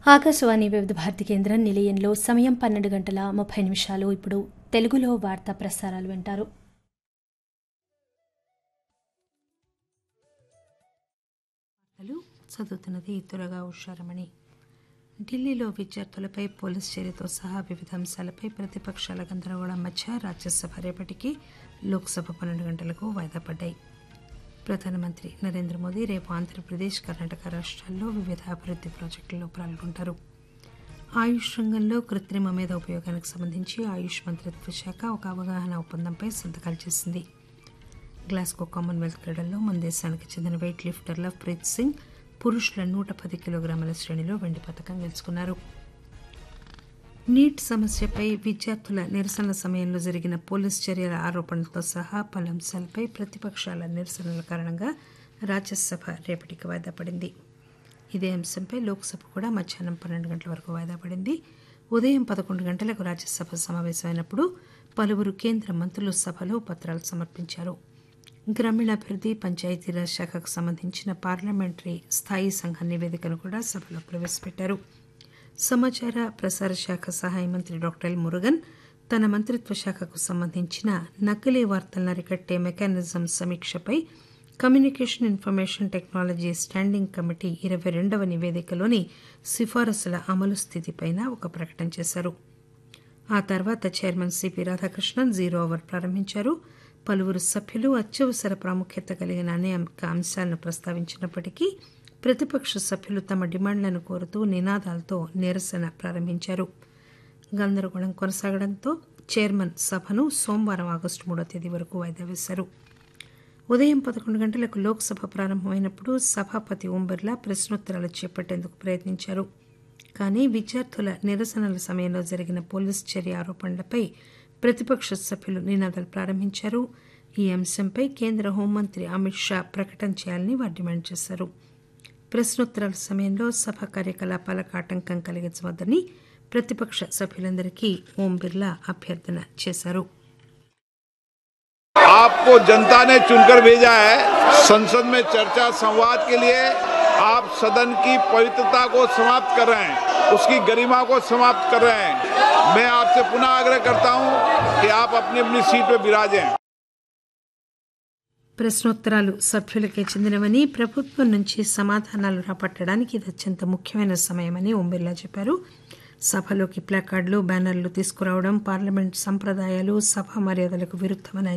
ఆకాశవాణి వివిధ భారతి కేంద్రం నిలయంలో సమయం పన్నెండు గంటల ముప్పై నిమిషాలు ఇప్పుడు తెలుగులో వార్తా ప్రసారాలు వింటారు వార్తలు చదువుతున్నది త్వరగా ఉషారమణి ఢిల్లీలో విద్యార్థులపై పోలీస్ చర్యతో సహా వివిధ అంశాలపై ప్రతిపక్షాల గందరగోళం మధ్య రాజ్యసభ రేపటికి లోక్సభ పన్నెండు గంటలకు వాయిదా పడ్డాయి ప్రధానమంత్రి నరేంద్ర మోదీ రేపు ఆంధ్రప్రదేశ్ కర్ణాటక రాష్ట్రాల్లో వివిధ అభివృద్ధి ప్రాజెక్టుల్లో పాల్గొంటారు ఆయుష్ రంగంలో కృత్రిమ మేధ ఉపయోగానికి సంబంధించి ఆయుష్ మంత్రిత్వ శాఖ ఒక అవగాహన ఒప్పందంపై సంతకాలు చేసింది గ్లాస్గో కామన్వెల్త్ క్రీడల్లో మన దేశానికి చెందిన వెయిట్ లిఫ్టర్ లవ్ప్రీత్ సింగ్ పురుషుల నూట పది కిలోగ్రాముల శ్రేణిలో వెండి పథకం గెలుచుకున్నారు నీట్ సమస్యపై విద్యార్థుల నిరసనల సమయంలో జరిగిన పోలీస్ చర్యల ఆరోపణలతో సహా పలు అంశాలపై ప్రతిపక్షాల నిరసనల కారణంగా రాజ్యసభ రేపటికి వాయిదా పడింది ఇదే అంశంపై లోక్సభ కూడా మధ్యాహ్నం పన్నెండు గంటల వరకు వాయిదా పడింది ఉదయం పదకొండు గంటలకు రాజ్యసభ సమావేశమైనప్పుడు పలువురు కేంద్ర మంత్రులు సభలో పత్రాలు సమర్పించారు గ్రామీణాభివృద్ధి పంచాయతీరాజ్ శాఖకు సంబంధించిన పార్లమెంటరీ స్థాయీ సంఘం నివేదికను కూడా సభలో ప్రవేశపెట్టారు సమాచార ప్రసార శాఖ సహాయ మంత్రి డాక్టర్ ఎల్ మురుగన్ తన మంత్రిత్వ శాఖకు సంబంధించిన నకిలీ వార్తలను అరికట్టే మెకానిజం సమీక్షపై communication information technology standing committee ఇరవై రెండవ నివేదికలోని సిఫారసుల అమలు స్థితిపైన ఒక ప్రకటన చేశారు ఆ తర్వాత chairman CP Radhakrishnan zero hour ప్రారంభించారు పలువురు సభ్యులు అత్యవసర ప్రాముఖ్యత కలిగిన అనేక అంశాలను ప్రస్తావించినప్పటికీ ప్రతిపక్ష సభ్యులు తమ డిమాండ్లను కోరుతూ నినాదాలతో నిరసన ప్రారంభించారు గందరగోళం కొనసాగడంతో చైర్మన్ సభను సోమవారం ఆగస్టు మూడో తేదీ వరకు వాయిదా వేశారు ఉదయం పదకొండు గంటలకు లోక్సభ ప్రారంభమైనప్పుడు సభాపతి ఓం బిర్లా ప్రశ్నోత్తరాలు చేపట్టేందుకు ప్రయత్నించారు కానీ విద్యార్థుల నిరసనల సమయంలో జరిగిన పోలీస్ చర్య ఆరోపణలపై ప్రతిపక్ష సభ్యులు నినాదాలు ప్రారంభించారు ఈ అంశంపై కేంద్ర హోంమంత్రి అమిత్ షా ప్రకటన చేయాలని వారు డిమాండ్ చేశారు ప్రశ్నోత్తరాల సమయంలో సభ కార్యకలాపాలకు ఆటంకం కలిగించవద్దని ప్రతిపక్ష సభ్యులందరికీ ఓం బిర్లా అభ్యర్థన చేశారు आपको जनता ने चुनकर भेजा है संसद में चर्चा संवाद के लिए आप सदन की पवित्रता को समाप्त कर रहे हैं उसकी गरिमा को समाप्त कर रहे हैं मैं आपसे पुनः आग्रह करता हूं कि आप अपनी अपनी सीट पर विराजें ప్రశ్నోత్తరాలు సభ్యులకే చెందినవని ప్రభుత్వం నుంచి సమాధానాలు రాబట్టడానికి ఇది అత్యంత ముఖ్యమైన సమయమని ఓం బిర్లా చెప్పారు సభలోకి ప్లాకార్డులు బ్యానర్లు తీసుకురావడం పార్లమెంట్ సంప్రదాయాలు సభా మర్యాదలకు విరుద్దమని